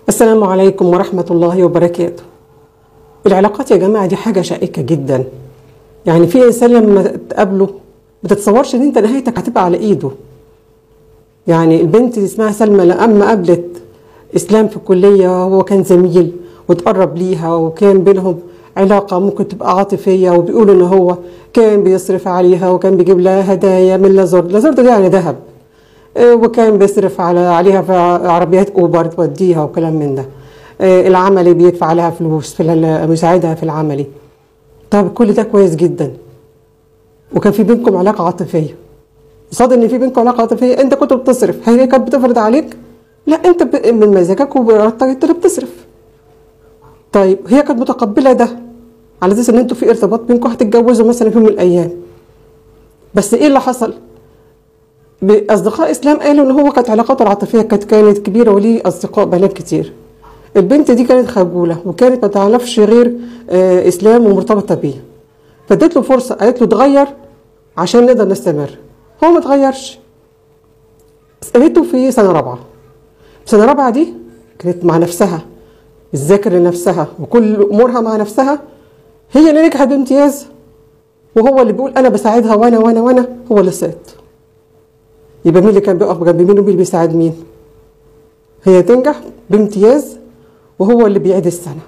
السلام عليكم ورحمة الله وبركاته العلاقات يا جماعة دي حاجة شائكة جدا يعني في إنسان لما تقابله ما تتصورش إن أنت نهايتك هتبقى على إيده يعني البنت اللي اسمها سلمى لما قابلت إسلام في الكلية وهو كان زميل وتقرب ليها وكان بينهم علاقة ممكن تبقى عاطفية وبيقولوا إن هو كان بيصرف عليها وكان بيجيب لها هدايا من لازورد لازورد ده يعني ذهب آه، وكان بيصرف على عليها في عربيات اوبر توديها وكلام من ده آه، العملي بيدفع لها فلوس في ال- مساعدها في العملي طب كل ده كويس جدا وكان في بينكم علاقه عاطفيه قصاد ان في بينكم علاقه عاطفيه انت كنت بتصرف هي كانت بتفرض عليك لا انت ب- من مزاجك وبارادتك انت اللي بتصرف طيب هي كانت متقبله ده على اساس ان انتوا في ارتباط بينكم هتتجوزوا مثلا في يوم من الايام بس ايه اللي حصل؟ اصدقاء اسلام قالوا ان هو كانت علاقاته العاطفيه كانت كانت كبيره وليه اصدقاء بنات كتير البنت دي كانت خجوله وكانت ما تعرفش غير آه، اسلام ومرتبطه بيه فادت له فرصه قالت له اتغير عشان نقدر نستمر هو ما اتغيرش سالته في سنه رابعه سنه رابعه دي كانت مع نفسها بتذاكر لنفسها وكل امورها مع نفسها هي اللي نجحت بامتياز وهو اللي بيقول انا بساعدها وانا وانا وانا هو اللي سقط يبقى مين اللي كان بيقف جنب مين ومين اللي بيساعد مين هي تنجح بامتياز وهو اللي بيعيد السنة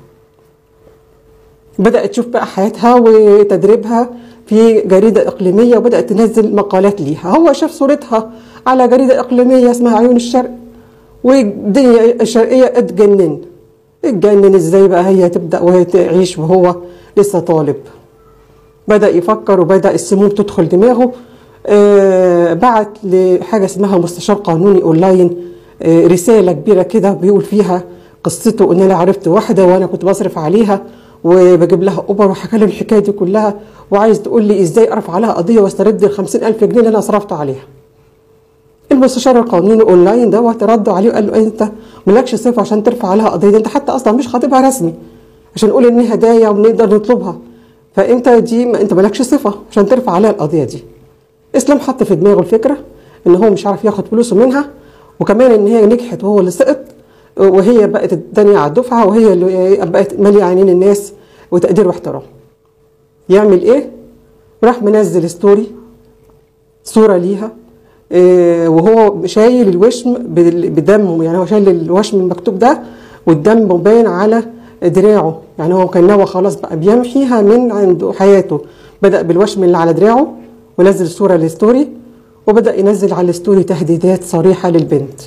بدأت تشوف بقى حياتها وتدريبها في جريدة إقليمية وبدأت تنزل مقالات ليها هو شاف صورتها على جريدة إقليمية اسمها عيون الشرق والدنيا الشرقية اتجنن اتجنن ازاي بقى هي تبدأ وهي تعيش وهو لسه طالب بدأ يفكر وبدأ السموم تدخل دماغه آه بعت لحاجة اسمها مستشار قانوني اونلاين آه رسالة كبيرة كده بيقول فيها قصته ان انا عرفت واحدة وانا كنت بصرف عليها وبجيب لها اوبر وحكى له الحكاية دي كلها وعايز تقول لي ازاي ارفع لها قضية واسترد ال 50000 جنيه اللي انا صرفت عليها المستشار القانوني اونلاين دوت ردوا عليه وقال له انت مالكش صفه عشان ترفع عليها قضيه دي انت حتى اصلا مش خاطبها رسمي عشان نقول ان هدايا ونقدر نطلبها فانت دي ما انت مالكش صفه عشان ترفع عليها القضيه دي اسلام حط في دماغه الفكره ان هو مش عارف ياخد فلوسه منها وكمان ان هي نجحت وهو اللي سقط وهي بقت الدنيا على الدفعه وهي اللي بقت ماليه عينين الناس وتقدير واحترام يعمل ايه راح منزل ستوري صوره ليها إيه وهو شايل الوشم بال- بدمه يعني هو شايل الوشم المكتوب ده والدم باين على دراعه يعني هو كان ناوي خلاص بقى بيمحيها من عند حياته بدأ بالوشم اللي على دراعه ونزل صورة للستوري وبدأ ينزل على الستوري تهديدات صريحة للبنت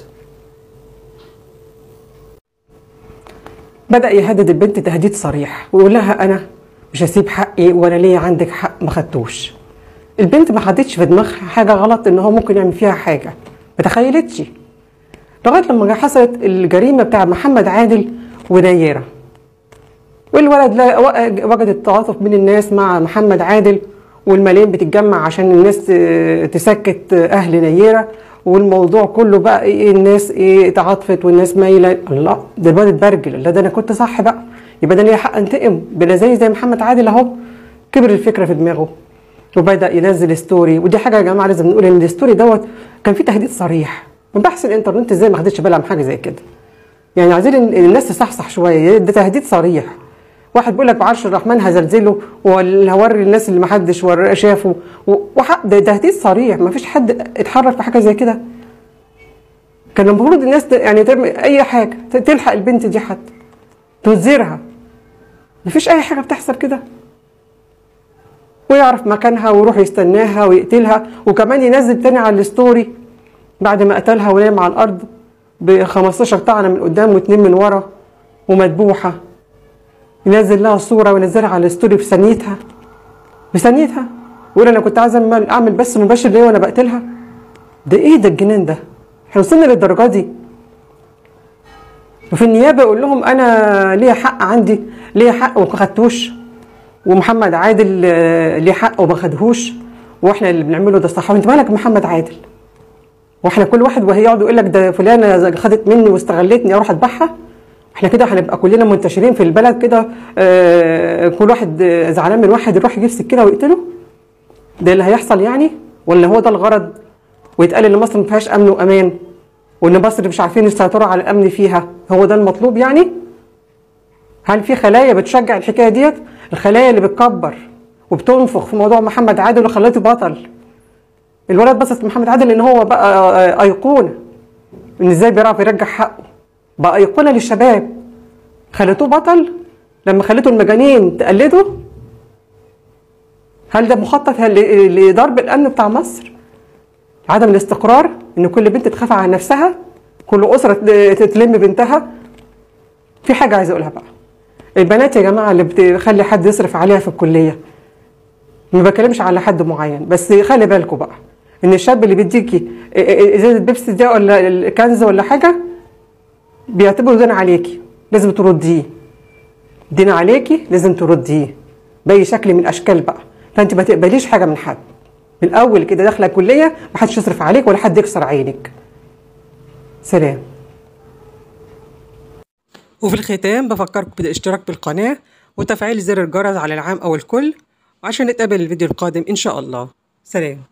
بدأ يهدد البنت تهديد صريح ويقول لها أنا مش هسيب حقي وأنا ليا عندك حق ما خدتوش البنت ما حطتش في دماغها حاجة غلط إن هو ممكن يعمل فيها حاجة ما تخيلتش لغاية لما حصلت الجريمة بتاع محمد عادل ونيرة والولد لا وجد التعاطف بين الناس مع محمد عادل والملايين بتتجمع عشان الناس ت- تسكت اهل نيره والموضوع كله بقى ايه الناس ايه تعاطفت والناس مايله الله ده الواد اتبرجل لا ده انا كنت صح بقى يبقى ده ليا حق انتقم بلا زي زي محمد عادل اهو كبر الفكره في دماغه وبدا ينزل ستوري ودي حاجه يا جماعه لازم نقول ان الستوري دوت كان فيه تهديد صريح من بحث الانترنت ازاي ما خدتش بالها من حاجه زي كده يعني عايزين إن الناس تصحصح شويه ده تهديد صريح واحد بيقول لك بعرش الرحمن هزلزله ولا هوري الناس اللي ما حدش وراه شافه و- وحق ده تهديد صريح ما فيش حد اتحرك في حاجه زي كده كان المفروض الناس ت- يعني تعمل اي حاجه ت- تلحق البنت دي حتى تنذرها ما فيش اي حاجه بتحصل كده ويعرف مكانها ويروح يستناها ويقتلها وكمان ينزل تاني على الستوري بعد ما قتلها ونام على الارض ب 15 طعنه من قدام واتنين من ورا ومذبوحه ينزل لها صوره وينزلها على الستوري في ثانيتها في ثانيتها ويقول انا كنت عايز أعمل- اعمل بس مباشر ليه وانا بقتلها ده ايه ده الجنان ده احنا وصلنا للدرجه دي وفي النيابه يقول لهم انا ليا حق عندي ليا حق وما خدتوش ومحمد عادل آه، ليه حق وما خدهوش واحنا اللي بنعمله ده صح وانت مالك محمد عادل واحنا كل واحد وهي يقعد يقول لك ده فلانه خدت مني واستغلتني اروح اذبحها احنا كده هنبقى كلنا منتشرين في البلد كده آه، كل واحد آه، زعلان من واحد يروح يجيب سكينه ويقتله ده اللي هيحصل يعني ولا هو ده الغرض ويتقال ان مصر ما فيهاش امن وامان وان مصر مش عارفين يسيطروا على الامن فيها هو ده المطلوب يعني هل في خلايا بتشجع الحكايه ديت الخلايا اللي بتكبر وبتنفخ في موضوع محمد عادل وخلته بطل الولد بصت محمد عادل ان هو بقى ايقونه ان ازاي بيعرف يرجع حقه بقى ايقونه للشباب خلتوه بطل لما خلته المجانين تقلده هل ده مخطط لضرب الامن بتاع مصر عدم الاستقرار ان كل بنت تخاف على نفسها كل اسره تلم بنتها في حاجه عايزه اقولها بقى البنات يا جماعه اللي بتخلي حد يصرف عليها في الكليه ما بكلمش على حد معين بس خلي بالكم بقى ان الشاب اللي بيديكي ازازه بيبسي دي ولا كنز ولا حاجه بيعتبره دين عليكي لازم ترديه دين عليكي لازم ترديه باي شكل من الاشكال بقى فانت ما تقبليش حاجه من حد من الاول كده داخله كليه ما حدش يصرف عليك ولا حد يكسر عينك سلام وفي الختام بفكركم بالاشتراك بالقناه وتفعيل زر الجرس على العام او الكل وعشان نتقابل الفيديو القادم ان شاء الله سلام